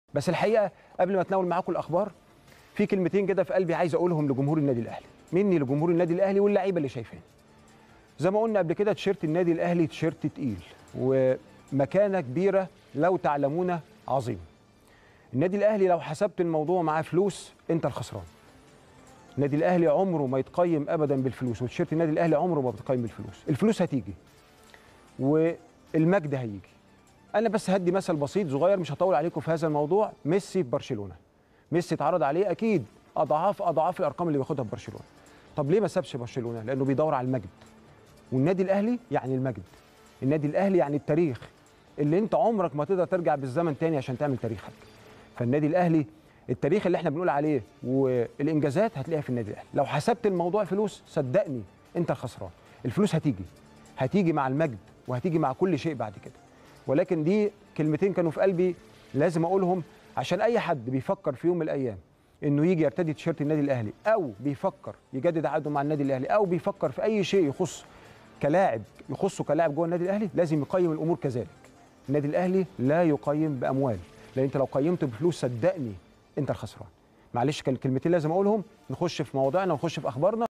بس الحقيقه قبل ما اتناول معاكم الاخبار في كلمتين كده في قلبي عايز اقولهم لجمهور النادي الاهلي مني لجمهور النادي الاهلي واللعيبه اللي شايفين زي ما قلنا قبل كده تيشيرت النادي الاهلي تيشيرت تقيل ومكانه كبيره لو تعلمون عظيم النادي الاهلي لو حسبت الموضوع معاه فلوس انت الخسران النادي الاهلي عمره ما يتقيم ابدا بالفلوس وتيشيرت النادي الاهلي عمره ما بيتقيم بالفلوس الفلوس هتيجي والمجد هيجي انا بس هدي مثل بسيط صغير مش هطول عليكم في هذا الموضوع ميسي في برشلونه ميسي اتعرض عليه اكيد اضعاف اضعاف الارقام اللي بياخدها في برشلونه طب ليه ما سابش برشلونه لانه بيدور على المجد والنادي الاهلي يعني المجد النادي الاهلي يعني التاريخ اللي انت عمرك ما تقدر ترجع بالزمن تاني عشان تعمل تاريخك فالنادي الاهلي التاريخ اللي احنا بنقول عليه والانجازات هتلاقيها في النادي الاهلي لو حسبت الموضوع فلوس صدقني انت الخسران الفلوس هتيجي هتيجي مع المجد وهتيجي مع كل شيء بعد كده ولكن دي كلمتين كانوا في قلبي لازم اقولهم عشان اي حد بيفكر في يوم من الايام انه يجي يرتدي تيشيرت النادي الاهلي او بيفكر يجدد عقده مع النادي الاهلي او بيفكر في اي شيء يخص كلاعب يخصه كلاعب جوه النادي الاهلي لازم يقيم الامور كذلك النادي الاهلي لا يقيم باموال لان انت لو قيمته بفلوس صدقني انت الخسران معلش كان الكلمتين لازم اقولهم نخش في مواضيعنا ونخش في اخبارنا